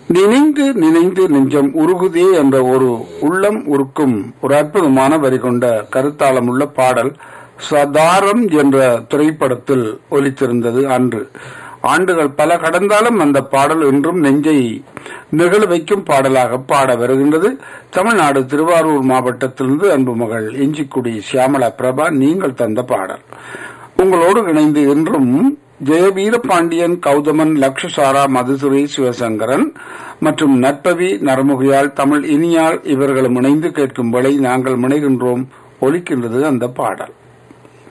நினைந்து நினைந்து நெஞ்சம் உருகுதே என்ற ஒரு உள்ளம் உருக்கும் ஒரு அற்புதமான வரி கொண்ட கருத்தாளம் உள்ள பாடல் சதாரம் என்ற திரைப்படத்தில் ஒலித்திருந்தது அன்று ஆண்டுகள் பல கடந்தாலும் அந்த பாடல் இன்றும் நெஞ்சை நிகழ வைக்கும் பாடலாக பாட வருகின்றது தமிழ்நாடு திருவாரூர் மாவட்டத்திலிருந்து அன்பு மகள் இஞ்சிக்குடி சியாமலா பிரபா நீங்கள் தந்த பாடல் உங்களோடு இணைந்து இன்றும் ஜெயவீர பாண்டியன் கௌதமன் லக்ஷசாரா மதுசுரை சிவசங்கரன் மற்றும் நட்பவி நரமுகையால் தமிழ் இனியால் இவர்களும் இணைந்து கேட்கும் வேளை நாங்கள் முனைகின்றோம் ஒலிக்கின்றது அந்த பாடல்